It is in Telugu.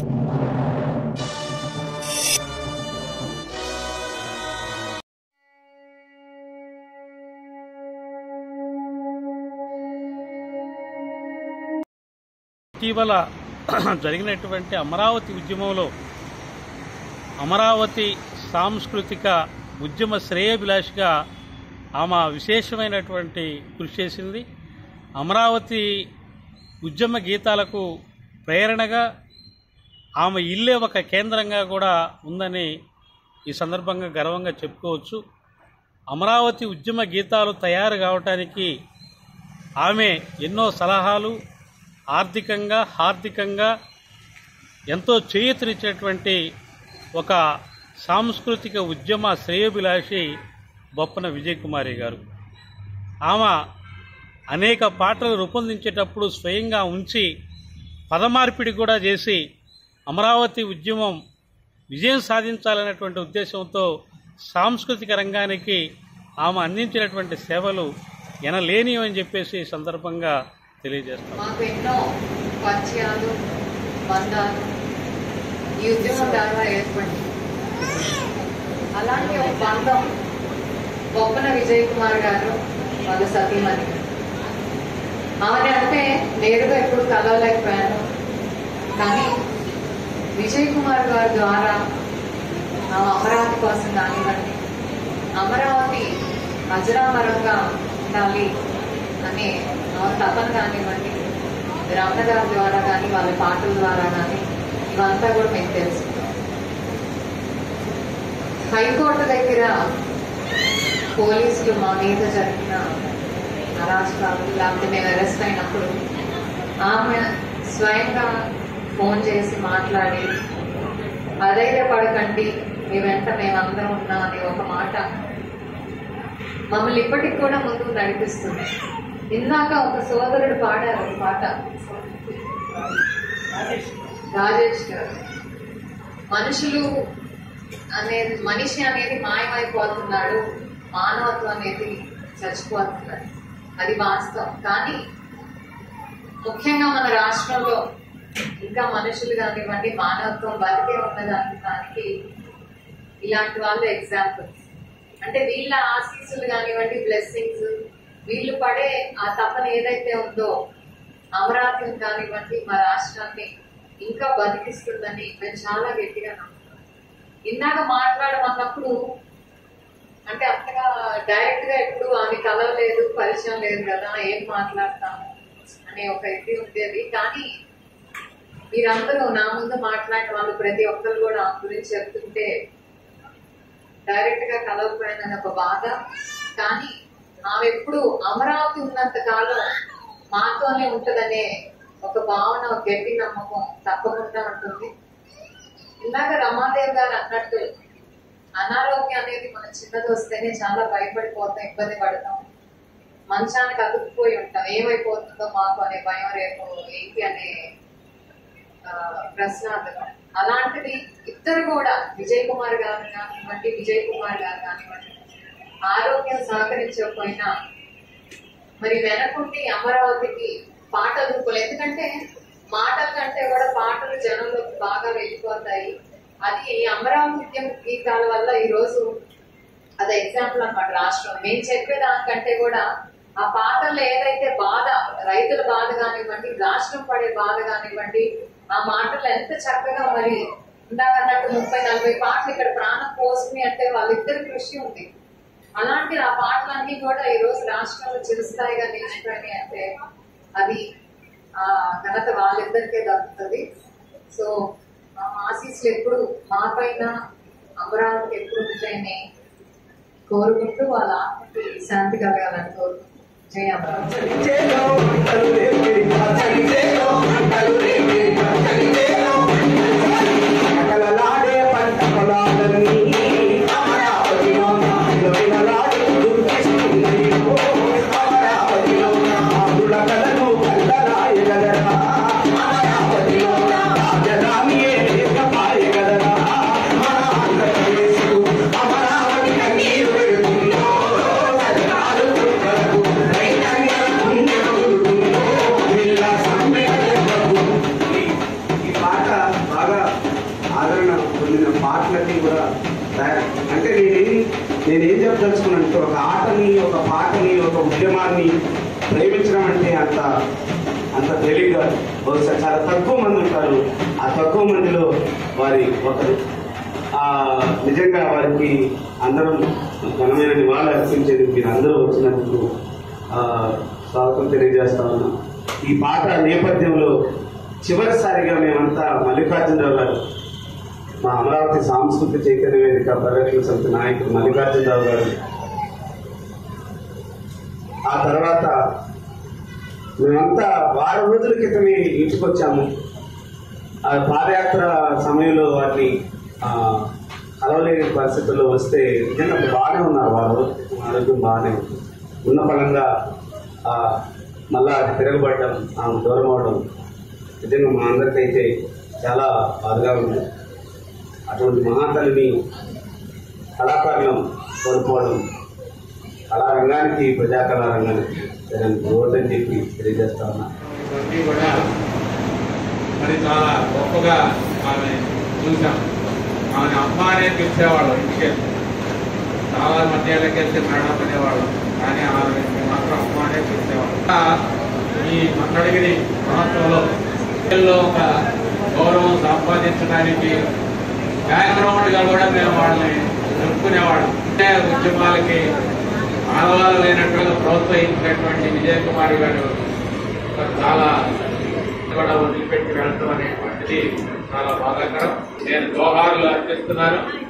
ఇటీవల జరిగినటువంటి అమరావతి ఉద్యమంలో అమరావతి సాంస్కృతిక ఉద్యమ శ్రేయభిలాషిగా ఆమె విశేషమైనటువంటి కృషి చేసింది అమరావతి ఉద్యమ గీతాలకు ప్రేరణగా ఆమె ఇల్లే ఒక కేంద్రంగా కూడా ఉందని ఈ సందర్భంగా గర్వంగా చెప్పుకోవచ్చు అమరావతి ఉద్యమ గీతాలు తయారు కావటానికి ఆమె ఎన్నో సలహాలు ఆర్థికంగా హార్దికంగా ఎంతో చేయూతనిచ్చినటువంటి ఒక సాంస్కృతిక ఉద్యమ శ్రేయోభిలాషి బొప్పన విజయ్ కుమారి గారు ఆమె అనేక పాటలు రూపొందించేటప్పుడు స్వయంగా ఉంచి పదమార్పిడి కూడా చేసి అమరావతి ఉద్యమం విజయం సాధించాలనేటువంటి ఉద్దేశంతో సాంస్కృతిక రంగానికి ఆమె అందించినటువంటి సేవలు ఎనలేనివని చెప్పేసి ఈ సందర్భంగా తెలియజేస్తాం మాకు ఎన్నో పరిచయాలు బంధాలు ఈ ఉద్యమం ద్వారా ఏర్పడింది అలాంటి ఒక బంధం బొప్పన విజయ్ కుమార్ గారు వాళ్ళ సతీమణి ఆమె అంటే నేరుగా ఎప్పుడు కలవలేకపోయాను కానీ విజయ్ కుమార్ గారి ద్వారా ఆమె అమరావతి కోసం కానివ్వండి అమరావతి అజరామరంగా ఉండాలి అనే ఆమె తపన కానివ్వండి రమణ గారి ద్వారా కానీ వాళ్ళ పాటల ద్వారా కానీ ఇవంతా కూడా మీకు తెలుసు హైకోర్టు దగ్గర పోలీసులు మా మీద జరిగిన అరాచకాలు లేకపోతే మేము అరెస్ట్ అయినప్పుడు ఆమె స్వయంగా ఫోన్ చేసి మాట్లాడి అధైర్యపడకండి మీ వెంట మేమందరం ఉన్నాం అని ఒక మాట మమ్మల్ని ఇప్పటికి కూడా ముందుకు నడిపిస్తుంది ఇందాక ఒక సోదరుడు పాడారు ఒక పాట రాజేష్ గారు మనుషులు అనేది మనిషి అనేది మాయమైపోతున్నాడు మానవత్వం అనేది చచ్చిపోతున్నాడు అది వాస్తవం కానీ ముఖ్యంగా మన రాష్ట్రంలో ఇంకా మనుషులు కానివ్వండి మానవత్వం బతికే ఉన్నదానికి దానికి ఇలాంటి వాళ్ళు ఎగ్జాంపుల్ అంటే వీళ్ళ ఆశీస్సులు కానివ్వండి బ్లెస్సింగ్స్ వీళ్ళు పడే ఆ తపన ఏదైతే ఉందో అమరావతిని కానివ్వండి మా రాష్ట్రాన్ని ఇంకా బతికిస్తుందని మేము చాలా గట్టిగా నమ్ముతాం ఇందాక మాట్లాడమన్నప్పుడు అంటే అంతగా డైరెక్ట్ గా ఎప్పుడు ఆమె కలవలేదు పరిచయం లేదు కదా ఏం మాట్లాడతాము అనే ఒక ఇది ఉండేది కానీ మీరందరూ నా ముందు మాట్లాడిన వాళ్ళు ప్రతి ఒక్కరు కూడా ఆమె గురించి చెప్తుంటే డైరెక్ట్ గా కలవకపోయిన ఒక బాధ కానీ ఆమె ఎప్పుడు అమరావతి ఉన్నంత కాలం మాతోనే ఉంటదనే ఒక భావన ఒక గట్టి నమ్మకం తప్పకుండా ఉంటుంది ఇందాక రమాదేవ్ గారు అన్నట్టు అనారోగ్యం అనేది మన చిన్నది వస్తేనే చాలా భయపడిపోతాం ఇబ్బంది పడతాం మంచానికి అతుక్కుపోయి ఉంటాం ఏమైపోతుందో మాకు అనే భయం రేపు ఏంటి అనే ఆ, ప్రశ్నార్థకం అలాంటిది ఇద్దరు కూడా విజయ్ కుమార్ గారు కానివ్వండి విజయ్ కుమార్ గారు కానివ్వండి ఆరోగ్యం సహకరించకపోయినా మరి వెనకుండి అమరావతికి పాటలు రూపలు ఎందుకంటే మాటల కంటే కూడా పాటలు జనంలోకి బాగా వెళ్ళిపోతాయి అది ఈ అమరావతి ఉద్యమ గీతాల వల్ల ఈ రోజు అది ఎగ్జాంపుల్ అన్నమాట రాష్ట్రం మేము చెప్పే దానికంటే కూడా ఆ పాటల్లో ఏదైతే బాధ రైతుల బాధ కానివ్వండి రాష్ట్రం పడే బాధ కానివ్వండి ఆ మాటలు ఎంత చక్కగా మరి ఇందాక అన్నట్టు ముప్పై నలభై పాటలు ఇక్కడ ప్రాణం పోసుకుని అంటే వాళ్ళిద్దరి కృషి ఉంది అలాంటి ఆ పాటలన్నీ కూడా ఈ రోజు రాష్ట్రంలో చిరుస్థాయిగా నిలిచిపోయినాయి అంటే అది ఆ ఘనత వాళ్ళిద్దరికే దక్కుతుంది సో ఆ ఆశీస్సులు ఎప్పుడు మా పైన అమరావతి ఎప్పుడు ఉంటాయని కోరుకుంటూ వాళ్ళ ఆత్మకి శాంతి కలగాలని కోరుకుంటూ జయ అమరావతి కలలాడే పంట పొలాలన్నీ అమరావతిలోన విలవిలలాడే దుర్గిస్తున్నాయో అమరావతిలోన ఆదుల కలను కల్లరాయగలరా అమరావతిలోన రాజధానియే లేకపాయగలరా మన ఆంధ్రప్రదేశ్ అమరావతి కన్నీరు పెడుతుందో సరికాలు చుట్టలకు రైతాంగ పుణ్యములుతుందో వీళ్ళ సమ్మెలకు ఆదరణ పొందిన పాటలకి కూడా తయారు అంటే నేనేం నేనేం చెప్పదలుచుకున్నానంటే ఒక ఆటని ఒక పాటని ఒక ఉద్యమాన్ని ప్రేమించడం అంటే అంత అంత తేలిగ్గా బహుశా చాలా తక్కువ మంది ఉంటారు ఆ తక్కువ మందిలో వారి ఒకరు ఆ నిజంగా వారికి అందరం ఘనమైన నివాళులు అర్పించేందుకు మీరు అందరూ వచ్చినందుకు ఆ, స్వాగతం తెలియజేస్తా ఉన్నాం ఈ పాట నేపథ్యంలో చివరిసారిగా మేమంతా మల్లికార్జునరావు గారు మా అమరావతి సాంస్కృతిక చైతన్య వేదిక పరిరక్షణ సమితి నాయకుడు మల్లికార్జునరావు గారు ఆ తర్వాత మేమంతా వారం రోజుల క్రితమే ఇంటికొచ్చాము ఆ పాదయాత్ర సమయంలో వారిని ఆ, కలవలేని పరిస్థితుల్లో వస్తే నిజంగా బాగానే ఉన్నారు వారు ఆరోగ్యం బాగానే ఉంది ఉన్న ఫలంగా ఆ, మళ్ళా తిరగబడడం ఆమె దూరం అవడం నిజంగా మా అందరికైతే చాలా బాధగా ఉంది అటువంటి మహాతల్లిని కళాకారులం కోల్పోవడం కళారంగానికి ప్రజా కళారంగానికి జగన్ గోవర్ధన్ చెప్పి తెలియజేస్తా ఉన్నా ఇవన్నీ కూడా మరి చాలా గొప్పగా ఆమె చూసాం ఆమె అమ్మ అనే పిలిచేవాళ్ళం ఇంటికి చాలా మధ్యాలకెళ్తే మేడం అనేవాళ్ళం కానీ ఆమె మాత్రం అమ్మ అనే పిలిచేవాళ్ళం ఇంకా ఈ మంగళగిరి ప్రాంతంలో ప్రజల్లో ఒక గౌరవం సంపాదించడానికి బ్యాక్గ్రౌండ్ గా కూడా మేము వాళ్ళని చెప్పుకునేవాళ్ళం ఇదే ఉద్యమాలకి ఆనవాళ్ళు లేనట్టుగా ప్రోత్సహించినటువంటి విజయ్ కుమార్ గారు చాలా కూడా వదిలిపెట్టి వెళ్ళటం అనేటువంటిది చాలా బాధాకరం నేను జోహార్లు అర్పిస్తున్నాను